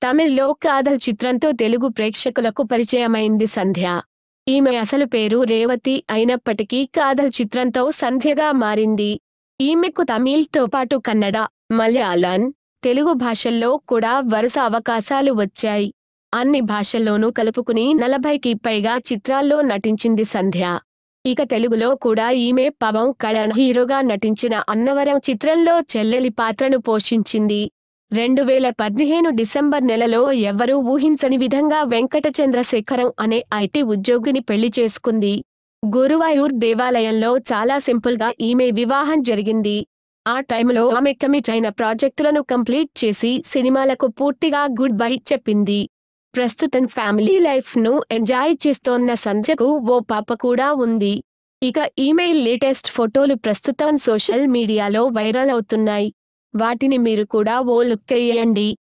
తమిళ్లో కాదల్ చిత్రంతో తెలుగు ప్రేక్షకులకు పరిచయమైంది సంధ్య ఈమె అసలు పేరు రేవతి అయినప్పటికీ కాదల్ చిత్రంతో సంధ్యగా మారింది ఈమెకు తమిళ్తో పాటు కన్నడ మలయాళం తెలుగు భాషల్లో కూడా వరుస అవకాశాలు వచ్చాయి అన్ని భాషల్లోనూ కలుపుకుని నలభైకి పైగా చిత్రాల్లో నటించింది సంధ్య ఇక తెలుగులో కూడా ఈమె పవన్ కళ్యాణ్ హీరోగా నటించిన అన్నవరం చిత్రంలో చెల్లెలి పాత్రను పోషించింది రెండు వేల పదిహేను డిసెంబర్ నెలలో ఎవ్వరూ ఊహించని విధంగా వెంకట చంద్రశేఖరం అనే ఐటీ ఉద్యోగిని పెళ్లి చేసుకుంది గురువాయూర్ దేవాలయంలో చాలా సింపుల్ గా ఈమె వివాహం జరిగింది ఆ టైంలో ఆమె కమిట్ అయిన ప్రాజెక్టులను కంప్లీట్ చేసి సినిమాలకు పూర్తిగా గుడ్ బై చెప్పింది ప్రస్తుతం ఫ్యామిలీ లైఫ్ ను ఎంజాయ్ చేస్తోన్న సంధ్యకు ఓ పాప కూడా ఉంది ఇక ఈమెయిల్ లేటెస్ట్ ఫోటోలు ప్రస్తుతం సోషల్ మీడియాలో వైరల్ అవుతున్నాయి వాటిని మీరు కూడా ఓ లుక్ వేయండి